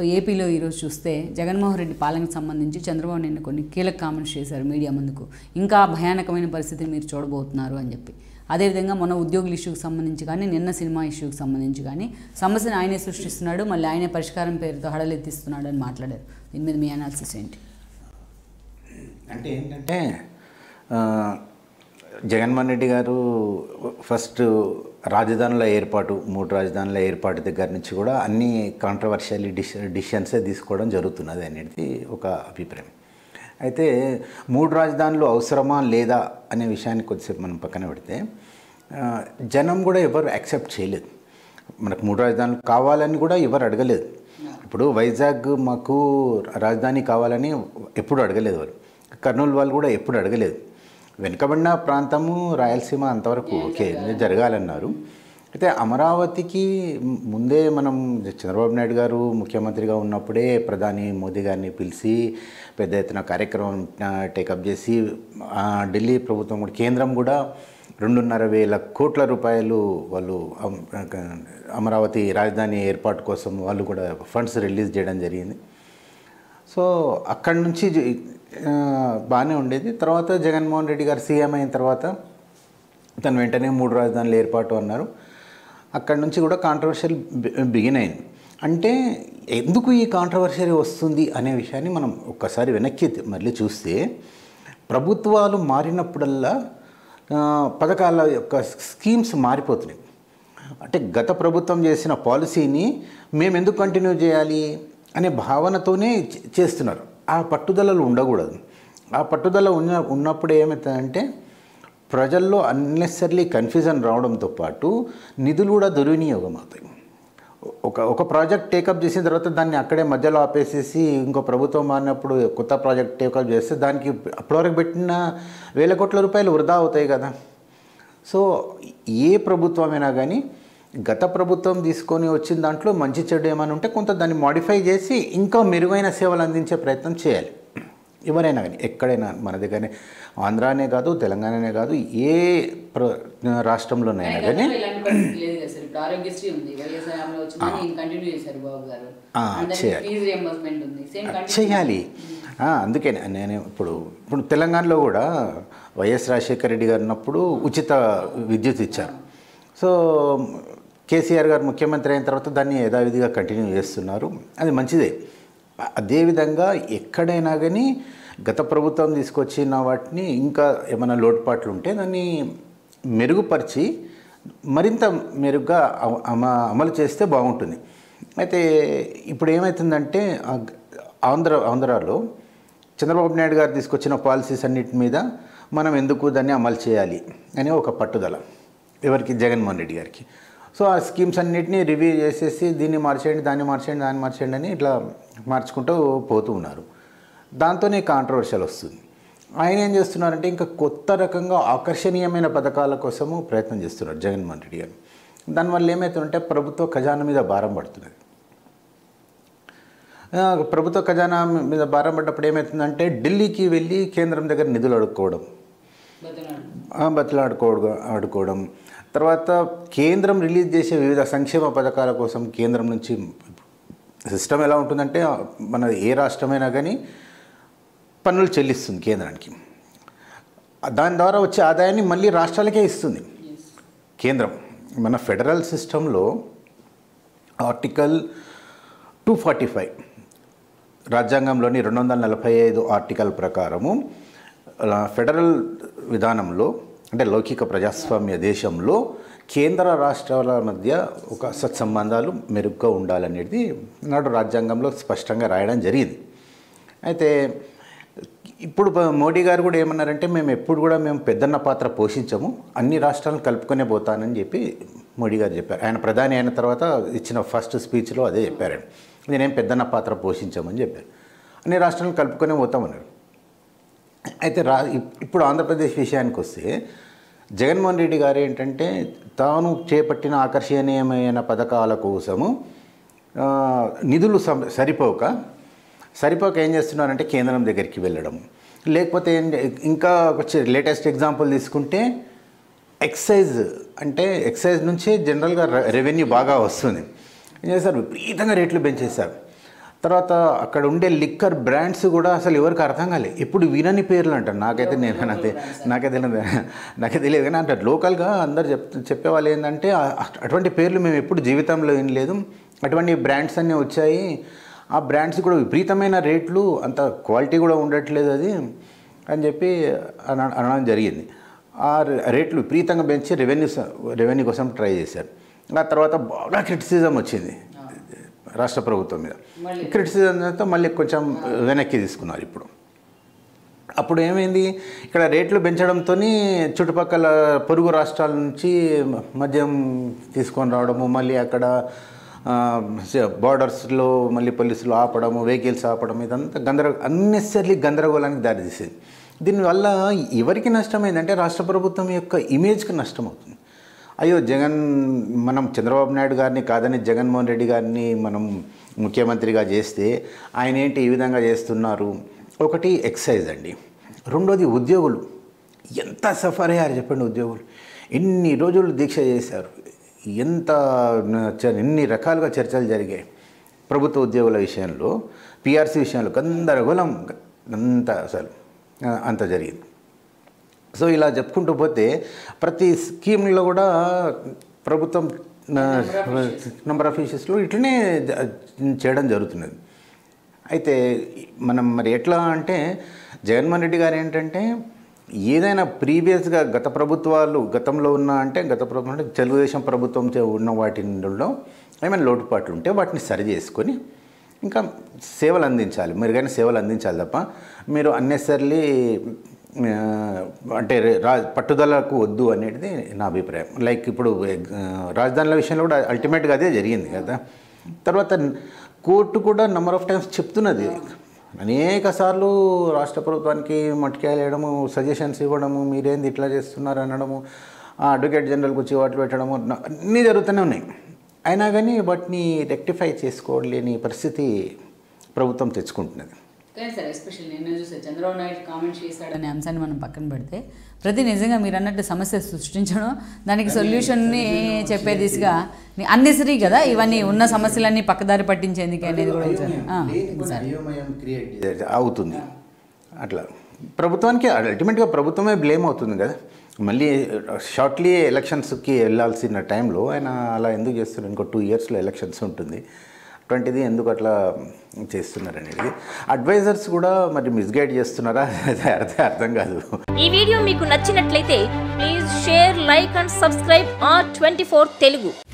ఏపీలో ఈరోజు చూస్తే జగన్మోహన్ రెడ్డి పాలనకు సంబంధించి చంద్రబాబు నిన్న కొన్ని కీలక కామెంట్స్ చేశారు మీడియా ముందుకు ఇంకా భయానకమైన పరిస్థితిని మీరు చూడబోతున్నారు అని చెప్పి అదేవిధంగా మొన్న ఉద్యోగుల ఇష్యూకి సంబంధించి కానీ నిన్న సినిమా ఇష్యూకి సంబంధించి కానీ సమస్యను ఆయనే సృష్టిస్తున్నాడు మళ్ళీ ఆయనే పరిష్కారం పేరుతో హడలెత్తిస్తున్నాడు అని మాట్లాడారు దీని మీద మీ అనాలిసిస్ ఏంటి అంటే ఏంటంటే ఆ, జగన్మోహన్ రెడ్డి గారు ఫస్ట్ రాజధానుల ఏర్పాటు మూడు రాజధానుల ఏర్పాటు దగ్గర నుంచి కూడా అన్ని కాంట్రవర్షియల్ డిష్ డిసిషన్సే తీసుకోవడం జరుగుతున్నది అనేది ఒక అభిప్రాయం అయితే మూడు రాజధానులు అవసరమా లేదా అనే విషయాన్ని కొద్దిసేపు మనం పక్కన పెడితే ఆ, జనం కూడా ఎవరు యాక్సెప్ట్ చేయలేదు మనకు మూడు రాజధానులు కావాలని కూడా ఎవరు అడగలేదు ఇప్పుడు వైజాగ్ మాకు రాజధాని కావాలని ఎప్పుడు అడగలేదు వాళ్ళు కర్నూలు వాళ్ళు కూడా ఎప్పుడు అడగలేదు వెనుకబడిన ప్రాంతము రాయలసీమ అంతవరకు ఓకే ఇది జరగాలన్నారు అయితే అమరావతికి ముందే మనం చంద్రబాబు నాయుడు గారు ముఖ్యమంత్రిగా ఉన్నప్పుడే ప్రధాని మోదీ గారిని పిలిచి పెద్ద ఎత్తున కార్యక్రమం టేకప్ చేసి ఆ, ఢిల్లీ ప్రభుత్వం కూడా కేంద్రం కూడా రెండున్నర వేల కోట్ల రూపాయలు వాళ్ళు అమ్- అమరావతి రాజధాని ఏర్పాటు కోసం వాళ్ళు కూడా ఫండ్స్ రిలీజ్ చేయడం జరిగింది సో అక్కడి నుంచి జ- ఆ, బాగానే ఉండేది తర్వాత జగన్మోహన్ రెడ్డి గారు సీఎం అయిన తర్వాత తను వెంటనే మూడు రాజధానులు ఏర్పాటు అన్నారు అక్కడి నుంచి కూడా కాంట్రవర్షియల్ బిగిన్ అయింది అంటే ఎందుకు ఈ కాంట్రవర్షియల్ వస్తుంది అనే విషయాన్ని మనం ఒక్కసారి వెనక్కి మళ్ళీ చూస్తే ప్రభుత్వాలు మారినప్పుడల్లా ఆ, పథకాల యొక్క స్కీమ్స్ మారిపోతున్నాయి అంటే గత ప్రభుత్వం చేసిన పాలసీని మేము ఎందుకు కంటిన్యూ చేయాలి అనే భావనతోనే చే- చేస్తున్నారు ఆ పట్టుదలలు ఉండకూడదు ఆ పట్టుదల ఉన్న ఉన్నప్పుడు ఏమవుతుందంటే ప్రజల్లో అన్నెసర్లీ కన్ఫ్యూజన్ రావడంతో పాటు నిధులు కూడా దుర్వినియోగం అవుతాయి ఒక ఒక ప్రాజెక్ట్ టేకప్ చేసిన తర్వాత దాన్ని అక్కడే మధ్యలో ఆపేసేసి ఇంకో ప్రభుత్వం మారినప్పుడు కొత్త ప్రాజెక్ట్ టేకప్ చేస్తే దానికి అప్పటివరకు పెట్టిన వేల కోట్ల రూపాయలు వృధా అవుతాయి కదా సో ఏ ప్రభుత్వమైనా కానీ గత ప్రభుత్వం తీసుకొని వచ్చిన దాంట్లో మంచి చెడు ఏమైనా ఉంటే కొంత దాన్ని మాడిఫై చేసి ఇంకా మెరుగైన సేవలు అందించే ప్రయత్నం చేయాలి ఎవరైనా కానీ ఎక్కడైనా మన దగ్గరనే ఆంధ్రానే కాదు తెలంగాణనే కాదు ఏ ప్ర రాష్ట్రంలోనైనా కానీ ఇలాంటి పరిస్థితి లేదు కదా సార్ ఇప్పుడు ఆరోగ్యశ్రీ ఉంది వైఎస్ఆర్ హయాంలో వచ్చింది నేను కంటిన్యూ చేశారు బాబు గారు ఆ, అందరికీ చేయాలి. ఫీజు రియంబర్స్మెంట్ ఉంది సేమ్ కంటిన్యూ చేయాలి ఆ, అందుకే నేను ఇప్పుడు ఇప్పుడు తెలంగాణలో కూడా వైఎస్ రాజశేఖర రెడ్డి గారు ఉన్నప్పుడు ఉచిత విద్యుత్ ఇచ్చారు సో కేసీఆర్ గారు ముఖ్యమంత్రి అయిన తర్వాత దాన్ని యథావిధిగా కంటిన్యూ చేస్తున్నారు అది మంచిదే అదేవిధంగా ఎక్కడైనా కానీ గత ప్రభుత్వం తీసుకొచ్చిన వాటిని ఇంకా ఏమైనా లోటుపాట్లు ఉంటే దాన్ని మెరుగుపరిచి మరింత మెరుగ్గా అమ- అమ- అమలు చేస్తే బాగుంటుంది అయితే ఇప్పుడు ఏమవుతుందంటే ఆ గ- ఆంధ్ర ఆంధ్రాలో చంద్రబాబు నాయుడు గారు తీసుకొచ్చిన పాలసీస్ అన్నిటి మీద మనం ఎందుకు దాన్ని అమలు చేయాలి అనే ఒక పట్టుదల ఎవరికి జగన్మోహన్ రెడ్డి గారికి సో ఆ స్కీమ్స్ అన్నిటినీ రివ్యూ చేసేసి దీన్ని మార్చేయండి దాన్ని మార్చేయండి దాన్ని మార్చేయండి అని ఇట్లా మార్చుకుంటూ పోతూ ఉన్నారు దాంతోనే కాంట్రవర్షియల్ వస్తుంది ఆయన ఏం చేస్తున్నారంటే ఇంకా కొత్త రకంగా ఆకర్షణీయమైన పథకాల కోసము ప్రయత్నం చేస్తున్నారు జగన్మోహన్ రెడ్డి గారు దానివల్ల ఏమవుతుందంటే ప్రభుత్వ ఖజానా మీద భారం పడుతున్నది ఆ, ప్రభుత్వ ఖజానా మీద భారం పడ్డప్పుడు ఏమవుతుందంటే ఢిల్లీకి వెళ్ళి కేంద్రం దగ్గర నిధులు అడుక్కోవడం బతున్నాడు ఆ, బతిలాడుకోవడం ఆడుకోవడం తర్వాత కేంద్రం రిలీజ్ చేసే వివిధ సంక్షేమ పథకాల కోసం కేంద్రం నుంచి సిస్టమ్ ఎలా ఉంటుందంటే ఆ, మన ఏ రాష్ట్రమైనా కానీ పన్నులు చెల్లిస్తుంది కేంద్రానికి దాని ద్వారా వచ్చే ఆదాయాన్ని మళ్ళీ రాష్ట్రాలకే ఇస్తుంది కేంద్రం మన ఫెడరల్ సిస్టంలో ఆర్టికల్ టూ ఫార్టీ ఫైవ్ రాజ్యాంగంలోని రెండు వందల నలభై ఐదు ఆర్టికల్ ప్రకారము అలా ఫెడరల్ విధానంలో అంటే లౌకిక ప్రజాస్వామ్య దేశంలో కేంద్ర రాష్ట్రాల మధ్య ఒక సత్సంబంధాలు మెరుగ్గా ఉండాలనేది నాడు రాజ్యాంగంలో స్పష్టంగా రాయడం జరిగింది అయితే ఇప్పుడు ప- మోడీ గారు కూడా ఏమన్నారంటే మేము ఎప్పుడు కూడా మేము పెద్దన్న పాత్ర పోషించము అన్ని రాష్ట్రాలను కలుపుకొనే పోతానని చెప్పి మోడీ గారు చెప్పారు ఆయన ప్రధాని అయిన తర్వాత ఇచ్చిన ఫస్ట్ స్పీచ్లో అదే చెప్పారు ఆయన. నేనేం పెద్దన్న పాత్ర పోషించామని చెప్పారు అన్ని రాష్ట్రాలను కలుపుకొనే పోతామన్నారు అయితే రా ఇప్- ఇప్పుడు ఆంధ్రప్రదేశ్ విషయానికి వస్తే జగన్మోహన్ రెడ్డి గారు ఏంటంటే తాను చేపట్టిన ఆకర్షణీయమైన పథకాల కోసము ఆ, నిధులు సం- సరిపోక సరిపోక ఏం చేస్తున్నారంటే కేంద్రం దగ్గరికి వెళ్ళడం లేకపోతే ఏం ఇంకా వచ్చే లేటెస్ట్ ఎగ్జాంపుల్ తీసుకుంటే ఎక్సైజ్ అంటే ఎక్సైజ్ నుంచే జనరల్గా రె- రెవెన్యూ బాగా వస్తుంది ఏం చేశారు విపరీతంగా రేట్లు పెంచేశారు తర్వాత అక్కడ ఉండే లిక్కర్ బ్రాండ్స్ కూడా అసలు ఎవరికి అర్థం కాలేదు ఇప్పుడు వినని పేర్లు అంటారు నాకైతే నేను నాకు నాకైతే తెలియదు నాకైతే తెలియదు కానీ అంటే లోకల్గా అందరు చెప్ చెప్పేవాళ్ళు ఏంటంటే ఆ- అటువంటి పేర్లు మేము ఎప్పుడు జీవితంలో వినలేదు అటువంటి బ్రాండ్స్ అన్నీ వచ్చాయి ఆ బ్రాండ్స్ కూడా విపరీతమైన రేట్లు అంత క్వాలిటీ కూడా ఉండట్లేదు అది అని చెప్పి అన అనడం జరిగింది ఆ రే- రేట్లు విపరీతంగా పెంచి రెవెన్యూ స- రెవెన్యూ కోసం ట్రై చేశారు ఆ తర్వాత బాగా క్రిటిసిజం వచ్చింది రాష్ట్ర ప్రభుత్వం మీద క్రిటిసిజం తర్వాత మళ్ళీ కొంచెం వెనక్కి తీసుకున్నారు ఇప్పుడు అప్పుడు ఏమైంది ఇక్కడ రేట్లు పెంచడంతో చుట్టుపక్కల పొరుగు రాష్ట్రాల నుంచి మద్యం తీసుకొని రావడము మళ్ళీ అక్కడ బార్డర్స్లో మళ్ళీ పోలీసులు ఆపడము వెహికల్స్ ఆపడం ఇదంతా గందర అన్నెసరీ గందరగోళానికి దారితీసింది దీనివల్ల ఎవరికి నష్టమైందంటే రాష్ట్ర ప్రభుత్వం యొక్క ఇమేజ్కి నష్టం అవుతుంది అయ్యో జగన్ మనం చంద్రబాబు నాయుడు గారిని కాదని జగన్మోహన్ రెడ్డి గారిని మనం ముఖ్యమంత్రిగా చేస్తే ఆయన ఏంటి ఈ విధంగా చేస్తున్నారు ఒకటి ఎక్సైజ్ అండి రెండోది ఉద్యోగులు ఎంత సఫర్ అయ్యారు చెప్పండి ఉద్యోగులు ఎన్ని రోజులు దీక్ష చేశారు ఎంత చ- ఎన్ని రకాలుగా చర్చలు జరిగాయి ప్రభుత్వ ఉద్యోగుల విషయంలో పిఆర్సీ విషయంలో గందరగోళం అంత అసలు ఆ, అంత జరిగింది సో ఇలా చెప్పుకుంటూ పోతే ప్రతి స్కీమ్లో కూడా ప్రభుత్వం నెంబర్ ఆఫ్ ఇష్యూస్లో ఇట్లనే జ- చేయడం జరుగుతున్నది అయితే మనం మరి ఎట్లా అంటే జగన్మోహన్ రెడ్డి గారు ఏంటంటే ఏదైనా ప్రీవియస్గా గత ప్రభుత్వాలు గతంలో ఉన్న అంటే గత ప్రభుత్వం అంటే తెలుగుదేశం ప్రభుత్వం చే- ఉన్న వాటిలో ఏమైనా లోటుపాట్లు ఉంటే వాటిని సరి చేసుకొని ఇంకా సేవలు అందించాలి మెరుగైన సేవలు అందించాలి తప్ప మీరు అన్నెసర్లీ అంటే రా పట్టుదలకు వద్దు అనేది నా అభిప్రాయం లైక్ ఇప్పుడు ఆ, రాజధానుల విషయంలో కూడా అల్టిమేట్గా అదే జరిగింది కదా తర్వాత కోర్టు కూడా నెంబర్ ఆఫ్ టైమ్స్ చెప్తున్నది అనేక సార్లు రాష్ట్ర ప్రభుత్వానికి మట్టికాయలు సజెషన్స్ ఇవ్వడము మీరేంది ఇట్లా చేస్తున్నారు అనడము ఆ అడ్వకేట్ జనరల్కి వచ్చి వాటిలో పెట్టడము న- అన్నీ జరుగుతూనే ఉన్నాయి అయినా కానీ వాటిని రెక్టిఫై చేసుకోలేని పరిస్థితి ప్రభుత్వం తెచ్చుకుంటున్నది కానీ సార్ ఎస్పెషల్ నిన్న చూసే చంద్రబాబు నాయుడు కామెంట్ చేశాడనే అంశాన్ని మనం పక్కన పెడితే ప్రతి నిజంగా మీరు అన్నట్టు సమస్య సృష్టించడం దానికి సొల్యూషన్ని చెప్పే దిశగా అన్నెసరీ కదా ఇవన్నీ ఉన్న సమస్యలన్నీ పక్కదారి పట్టించేందుకు అనేది కూడా సార్ ఆ, సార్ క్రియేట్ అవుతుంది అట్లా ప్రభుత్వానికి అల్టిమేట్గా ప్రభుత్వమే బ్లేమ్ అవుతుంది కదా మళ్ళీ షార్ట్లీ ఎలక్షన్స్కి వెళ్ళాల్సిన టైంలో ఆయన అలా ఎందుకు చేస్తున్నారు ఇంకో టూ ఇయర్స్లో ఎలక్షన్స్ ఉంటుంది అటువంటిది ఎందుకు అట్లా చేస్తున్నారు అనేది అడ్వైజర్స్ కూడా మరి మిస్గైడ్ చేస్తున్నారా అది అర్థం అర్థం కాదు ఈ వీడియో మీకు నచ్చినట్లయితే please share like and subscribe R twenty Telugu